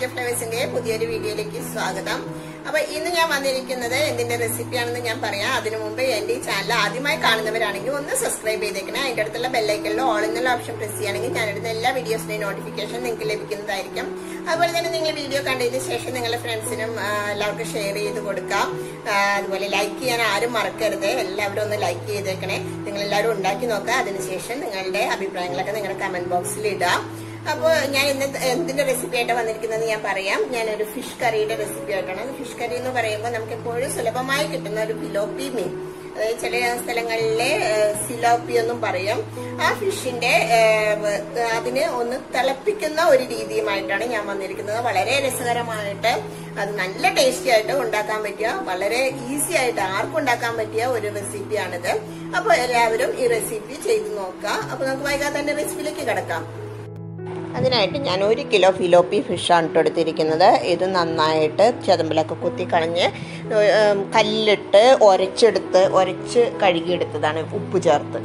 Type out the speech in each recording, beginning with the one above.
K ഫ്ലേവേഴ്സിന്റെ പുതിയൊരു വീഡിയോയിലേക്ക് സ്വാഗതം അപ്പൊ ഇന്ന് ഞാൻ വന്നിരിക്കുന്നത് എന്തിന്റെ റെസിപ്പിയാണെന്ന് ഞാൻ പറയാം അതിനു മുമ്പ് എന്റെ ഈ ചാനൽ ആദ്യമായി കാണുന്നവരാണെങ്കിൽ ഒന്ന് സബ്സ്ക്രൈബ് ചെയ്തേക്കണേ അതിന്റെ അടുത്തുള്ള ബെല്ലൈക്കനിൽ ഓൾ എന്നുള്ള ഓപ്ഷൻ പ്രസ് ചെയ്യുകയാണെങ്കിൽ ഞാനെടുത്ത എല്ലാ വീഡിയോസിന്റെയും നോട്ടിഫിക്കേഷൻ നിങ്ങൾക്ക് ലഭിക്കുന്നതായിരിക്കും അതുപോലെ തന്നെ നിങ്ങൾ വീഡിയോ കണ്ടതിന് ശേഷം നിങ്ങളുടെ ഫ്രണ്ട്സിനും ആ, എല്ലാവർക്കും ഷെയർ ചെയ്ത് കൊടുക്കാം ആ, അതുപോലെ ലൈക്ക് ചെയ്യാൻ ആരും മറക്കരുത് എല്ലാവരും ഒന്ന് ലൈക്ക് ചെയ്തേക്കണേ നിങ്ങൾ എല്ലാവരും ഉണ്ടാക്കി നോക്കുക അതിനുശേഷം നിങ്ങളുടെ അഭിപ്രായങ്ങളൊക്കെ നിങ്ങളുടെ കമന്റ് ബോക്സിൽ ഇടാം അപ്പോൾ ഞാൻ ഇന്ന് എന്തിന്റെ റെസിപ്പി ആയിട്ട് വന്നിരിക്കുന്നത് ഞാൻ പറയാം ഞാനൊരു ഫിഷ് കറിയുടെ റെസിപ്പി ആയിട്ടാണ് ഫിഷ് കറി എന്ന് പറയുമ്പോൾ നമുക്ക് എപ്പോഴും സുലഭമായി കിട്ടുന്ന ഒരു ഫിലോപ്പി മീൻ അതായത് ചില സ്ഥലങ്ങളിലെ സിലോപ്പി എന്നും പറയും ആ ഫിഷിന്റെ ഏഹ്, അതിന് ഒന്ന് തിളപ്പിക്കുന്ന ഒരു രീതിയുമായിട്ടാണ് ഞാൻ വന്നിരിക്കുന്നത് വളരെ രസകരമായിട്ട് അത് നല്ല ടേസ്റ്റി ആയിട്ട് ഉണ്ടാക്കാൻ പറ്റിയ വളരെ ഈസി ആയിട്ട് ആർക്കും ഉണ്ടാക്കാൻ പറ്റിയ ഒരു റെസിപ്പിയാണിത് അപ്പോൾ എല്ലാവരും ഈ റെസിപ്പി ചെയ്ത് നോക്കുക അപ്പൊ നമുക്ക് വൈകാതെ തന്നെ റെസിപ്പിയിലേക്ക് കിടക്കാം അതിനായിട്ട് ഞാൻ ഒരു കിലോ ഫിലോപ്പി ഫിഷാണ് ഇട്ട് എടുത്തിരിക്കുന്നത് ഇത് നന്നായിട്ട് ചെതമ്പിലൊക്കെ കുത്തി കളഞ്ഞ് ഏം, കല്ലിട്ട് ഒരച്ചെടുത്ത് ഒരച്ച് കഴുകിയെടുത്തതാണ് ഉപ്പ് ചേർത്ത്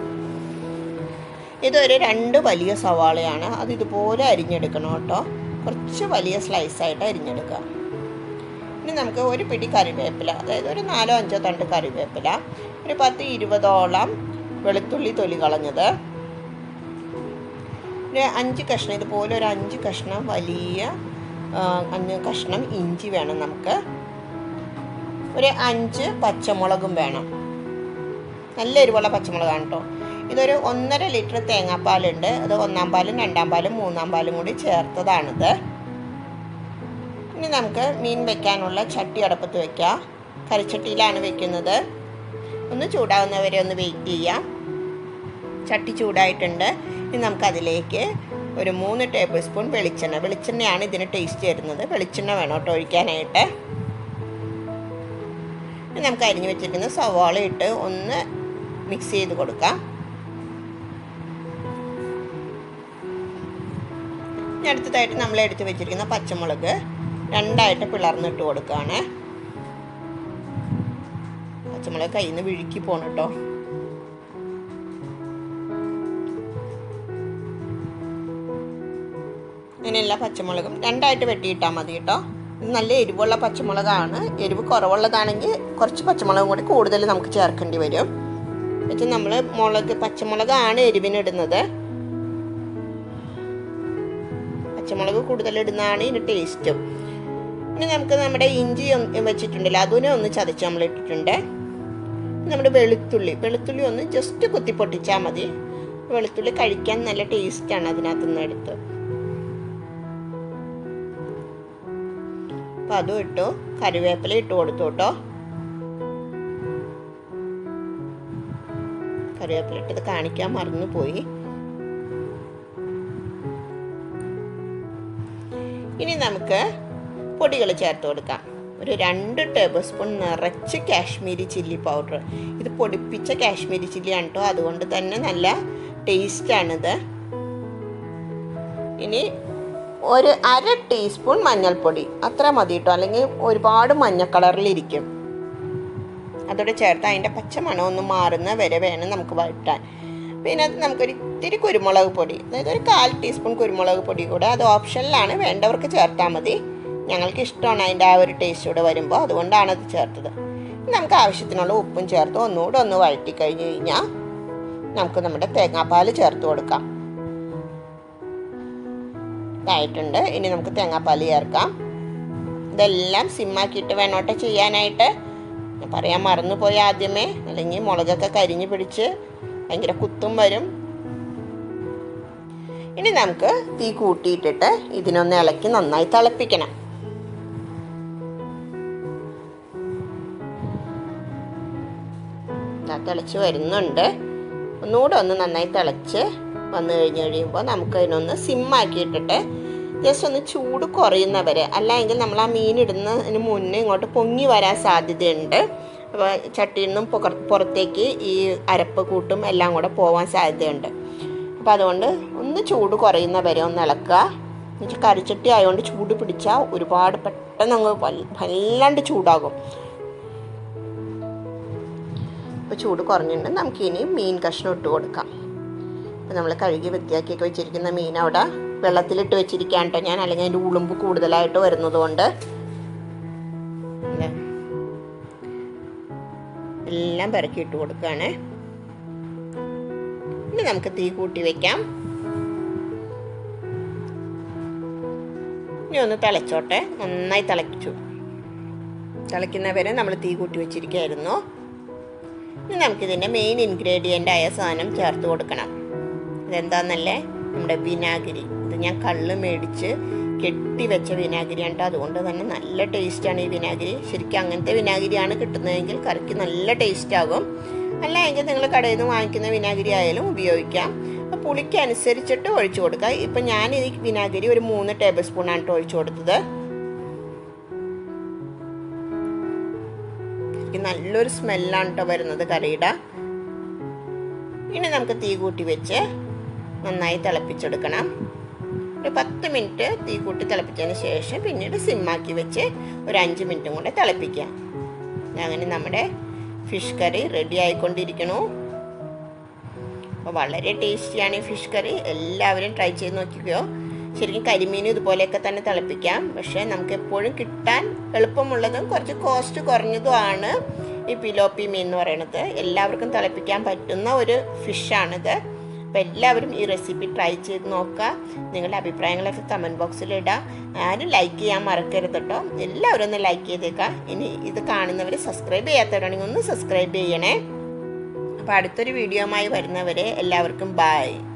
ഇതൊരു രണ്ട് വലിയ സവാളയാണ് അത് ഇതുപോലെ അരിഞ്ഞെടുക്കണം കേട്ടോ കുറച്ച് വലിയ സ്ലൈസായിട്ട് അരിഞ്ഞെടുക്കുക ഇനി നമുക്ക് ഒരു പിടി കറിവേപ്പില അതായത് ഒരു നാലോ അഞ്ചോ തണ്ട് കറിവേപ്പില ഒരു പത്ത് ഇരുപതോളം വെളുത്തുള്ളി തൊലി കളഞ്ഞത് ഒരു അഞ്ച് കഷ്ണം ഇതുപോലെ ഒരു അഞ്ച് കഷ്ണം വലിയ ആ, അഞ്ച് കഷ്ണം ഇഞ്ചി വേണം നമുക്ക് ഒരു അഞ്ച് പച്ചമുളകും വേണം നല്ല എരിവുള്ള പച്ചമുളകാണ് കേട്ടോ ഇതൊരു ഒന്നര ലിറ്റർ തേങ്ങാപ്പാലുണ്ട് അത് ഒന്നാം പാലും രണ്ടാം പാലും മൂന്നാം പാലും കൂടി ചേർത്തതാണിത് ഇനി നമുക്ക് മീൻ വെക്കാനുള്ള ചട്ടി അടപ്പത്ത് വെക്കാം കറിച്ചട്ടിയിലാണ് വെക്കുന്നത് ഒന്ന് ചൂടാവുന്നവരെ ഒന്ന് വെയിറ്റ് ചെയ്യാം ചട്ടി ചൂടായിട്ടുണ്ട് ഇനി നമുക്കതിലേക്ക് ഒരു മൂന്ന് ടേബിൾ സ്പൂൺ വെളിച്ചെണ്ണ വെളിച്ചെണ്ണയാണ് ഇതിന് ടേസ്റ്റ് വരുന്നത് വെളിച്ചെണ്ണ വേണം കേട്ടോ ഒഴിക്കാനായിട്ട് ഇനി നമുക്ക് അരിഞ്ഞു വെച്ചിരിക്കുന്ന സവാള ഇട്ട് ഒന്ന് മിക്സ് ചെയ്ത് കൊടുക്കാം ഇനി അടുത്തതായിട്ട് നമ്മൾ എടുത്ത് വെച്ചിരിക്കുന്ന പച്ചമുളക് രണ്ടായിട്ട് പിളർന്നിട്ട് കൊടുക്കുകയാണ് പച്ചമുളക് കയ്യിൽ നിന്ന് വിഴുക്കി പോകണം കേട്ടോ ഇങ്ങനെ എല്ലാ പച്ചമുളകും രണ്ടായിട്ട് വെട്ടിയിട്ടാൽ മതി കേട്ടോ ഇത് നല്ല എരിവുള്ള പച്ചമുളകാണ് എരിവ് കുറവുള്ളതാണെങ്കിൽ കുറച്ച് പച്ചമുളകും കൂടി കൂടുതൽ നമുക്ക് ചേർക്കേണ്ടി വരും എന്നുവെച്ചാൽ നമ്മൾ മുളക് പച്ചമുളകാണ് എരിവിനിടുന്നത് പച്ചമുളക് കൂടുതൽ ഇടുന്നതാണ് ഇതിന് ടേസ്റ്റും ഇനി നമുക്ക് നമ്മുടെ ഇഞ്ചി ഒന്ന് വെച്ചിട്ടുണ്ടല്ലോ അതിനെ ഒന്ന് ചതച്ച് നമ്മൾ ഇട്ടിട്ടുണ്ട് നമ്മുടെ വെളുത്തുള്ളി വെളുത്തുള്ളി ഒന്ന് ജസ്റ്റ് കുത്തി പൊട്ടിച്ചാൽ മതി വെളുത്തുള്ളി കഴിക്കാൻ നല്ല ടേസ്റ്റാണ് അതിനകത്ത് നിന്ന് എടുത്ത് അപ്പം അതും ഇട്ടു കറിവേപ്പില ഇട്ട് കൊടുത്തു കേട്ടോ കറിവേപ്പില ഇട്ടത് കാണിക്കാൻ മറന്നു പോയി ഇനി നമുക്ക് പൊടികൾ ചേർത്ത് കൊടുക്കാം ഒരു രണ്ട് ടേബിൾ സ്പൂൺ നിറച്ച് കാശ്മീരി ചില്ലി പൗഡർ ഇത് പൊടിപ്പിച്ച കാശ്മീരി ചില്ലിയാണ് കേട്ടോ അതുകൊണ്ട് തന്നെ നല്ല ടേസ്റ്റാണിത് ഇനി ഒരു അര ടീസ്പൂൺ മഞ്ഞൾപ്പൊടി അത്ര മതി കേട്ടോ അല്ലെങ്കിൽ ഒരുപാട് മഞ്ഞ കളറിലിരിക്കും അതോടെ ചേർത്ത് അതിൻ്റെ പച്ച മണം ഒന്ന് മാറുന്ന വരെ വേണം നമുക്ക് വഴറ്റാൻ പിന്നെ അത് നമുക്കൊരു ഇത്തിരി കുരുമുളക് പൊടി അതായത് ഒരു കാൽ ടീസ്പൂൺ കുരുമുളക് പൊടി കൂടെ അത് ഓപ്ഷനിലാണ് വേണ്ടവർക്ക് ചേർത്താൽ മതി ഞങ്ങൾക്ക് ഇഷ്ടമാണ് അതിൻ്റെ ആ ഒരു ടേസ്റ്റ് കൂടെ വരുമ്പോൾ അതുകൊണ്ടാണ് അത് ചേർത്തത് ഇനി നമുക്ക് ആവശ്യത്തിനുള്ള ഉപ്പും ചേർത്ത് ഒന്നുകൂടെ ഒന്ന് വഴറ്റി കഴിഞ്ഞ് കഴിഞ്ഞാൽ നമുക്ക് നമ്മുടെ തേങ്ങാപ്പാൽ ചേർത്ത് കൊടുക്കാം ഇതായിട്ടുണ്ട് ഇനി നമുക്ക് തേങ്ങാപ്പാൽ ചേർക്കാം ഇതെല്ലാം സിമ്മാക്കിയിട്ട് വേണോട്ടെ ചെയ്യാനായിട്ട് ഞാൻ പറയാൻ മറന്നുപോയി ആദ്യമേ അല്ലെങ്കിൽ മുളകൊക്കെ കരിഞ്ഞു പിടിച്ച് ഭയങ്കര കുത്തും വരും ഇനി നമുക്ക് തീ കൂട്ടിയിട്ടിട്ട് ഇതിനൊന്ന് ഇളക്കി നന്നായി തിളപ്പിക്കണം ദാ തിളച്ച് വരുന്നുണ്ട് ഒന്നുകൂടെ ഒന്ന് നന്നായി തിളച്ച് വന്നു കഴിഞ്ഞ് കഴിയുമ്പോൾ നമുക്ക് അതിനൊന്ന് സിമ്മാക്കിയിട്ടിട്ട് ജസ്റ്റ് ഒന്ന് ചൂട് കുറയുന്നവരെ അല്ലെങ്കിൽ നമ്മൾ ആ മീൻ ഇടുന്നതിന് മുന്നേ ഇങ്ങോട്ട് പൊങ്ങി വരാൻ സാധ്യതയുണ്ട് അപ്പോൾ ചട്ടിയിൽ നിന്നും പുറ- പുറത്തേക്ക് ഈ അരപ്പ് കൂട്ടും എല്ലാം കൂടെ പോകാൻ സാധ്യതയുണ്ട് അപ്പോൾ അതുകൊണ്ട് ഒന്ന് ചൂട് കുറയുന്ന വരെ ഒന്ന് ഇളക്കുക എന്നുവെച്ചാൽ കറിച്ചട്ടി ആയതുകൊണ്ട് ചൂട് പിടിച്ചാൽ ഒരുപാട് പെട്ടെന്ന് അങ്ങ് വൽ- വല്ലാണ്ട് ചൂടാകും അപ്പോൾ ചൂട് കുറഞ്ഞിട്ടുണ്ട് നമുക്കിനി മീൻ കഷ്ണം ഇട്ട് കൊടുക്കാം അപ്പോൾ നമ്മൾ കഴുകി വൃത്തിയാക്കിയൊക്കെ വെച്ചിരിക്കുന്ന മീൻ അവിടെ വെള്ളത്തിലിട്ട് വെച്ചിരിക്കാൻ കേട്ടോ ഞാൻ അല്ലെങ്കിൽ അതിൻ്റെ ഉളുമ്പ് കൂടുതലായിട്ട് വരുന്നത് കൊണ്ട് എല്ലാം പെറുക്കി ഇട്ട് കൊടുക്കുകയാണ് ഇനി നമുക്ക് തീ കൂട്ടി വെക്കാം ഇനി ഒന്ന് തിളച്ചോട്ടെ നന്നായി തിളച്ചു തിളയ്ക്കുന്നവരെ നമ്മൾ തീ കൂട്ടി വെച്ചിരിക്കുകയായിരുന്നു ഇനി നമുക്കിതിൻ്റെ മെയിൻ ഇൻഗ്രീഡിയൻ്റ് ആയ സാധനം ചേർത്ത് കൊടുക്കണം ഇതെന്താന്നല്ലേ നമ്മുടെ വിനാഗിരി ഇത് ഞാൻ കള്ള് മേടിച്ച് കെട്ടി വെച്ച വിനാഗിരിയാണ് കേട്ടോ അതുകൊണ്ട് തന്നെ നല്ല ടേസ്റ്റാണ് ഈ വിനാഗിരി ശരിക്കും അങ്ങനത്തെ വിനാഗിരിയാണ് കിട്ടുന്നതെങ്കിൽ കറിക്ക് നല്ല ടേസ്റ്റ് ആകും അല്ല എങ്കിൽ നിങ്ങൾ കടയിൽ നിന്ന് വാങ്ങിക്കുന്ന വിനാഗിരി ആയാലും ഉപയോഗിക്കാം അപ്പോൾ പുളിക്ക് അനുസരിച്ചിട്ട് ഒഴിച്ചു കൊടുക്കുക ഇപ്പം ഞാൻ ഈ വിനാഗിരി ഒരു മൂന്ന് ടേബിൾ സ്പൂണാണ് കേട്ടോ ഒഴിച്ചു കൊടുത്തത് ശരിക്കും നല്ലൊരു സ്മെല്ലാണ് കേട്ടോ വരുന്നത് കറിയുടെ ഇനി നമുക്ക് തീ കൂട്ടി വെച്ച് നന്നായി തിളപ്പിച്ചെടുക്കണം ഒരു പത്ത് മിനിറ്റ് തീ കൂട്ടി തിളപ്പിച്ചതിന് ശേഷം പിന്നീട് സിമ്മാക്കി വെച്ച് ഒരു അഞ്ച് മിനിറ്റും കൂടെ തിളപ്പിക്കാം അങ്ങനെ നമ്മുടെ ഫിഷ് കറി റെഡി ആയിക്കൊണ്ടിരിക്കണു അപ്പോൾ വളരെ ടേസ്റ്റിയാണ് ഈ ഫിഷ് കറി എല്ലാവരും ട്രൈ ചെയ്ത് നോക്കിക്കോ ശരിക്കും കരിമീനും ഇതുപോലെയൊക്കെ തന്നെ തിളപ്പിക്കാം പക്ഷേ നമുക്ക് എപ്പോഴും കിട്ടാൻ എളുപ്പമുള്ളതും കുറച്ച് കോസ്റ്റ് കുറഞ്ഞതുമാണ് ഈ പിലോപ്പി മീൻ എന്ന് പറയുന്നത് എല്ലാവർക്കും തിളപ്പിക്കാൻ പറ്റുന്ന ഒരു ഫിഷാണിത് അപ്പോൾ എല്ലാവരും ഈ റെസിപ്പി ട്രൈ ചെയ്ത് നോക്കുക നിങ്ങളുടെ അഭിപ്രായങ്ങളൊക്കെ കമൻറ്റ് ബോക്സിൽ ഇടാം ആരും ലൈക്ക് ചെയ്യാൻ മറക്കരുത് കേട്ടോ എല്ലാവരും ഒന്ന് ലൈക്ക് ചെയ്തേക്കാം ഇനി ഇത് കാണുന്നവർ സബ്സ്ക്രൈബ് ചെയ്യാത്തവരാണെങ്കിൽ ഒന്ന് സബ്സ്ക്രൈബ് ചെയ്യണേ അപ്പോൾ അടുത്തൊരു വീഡിയോയുമായി വരുന്നവരെ എല്ലാവർക്കും ബായ്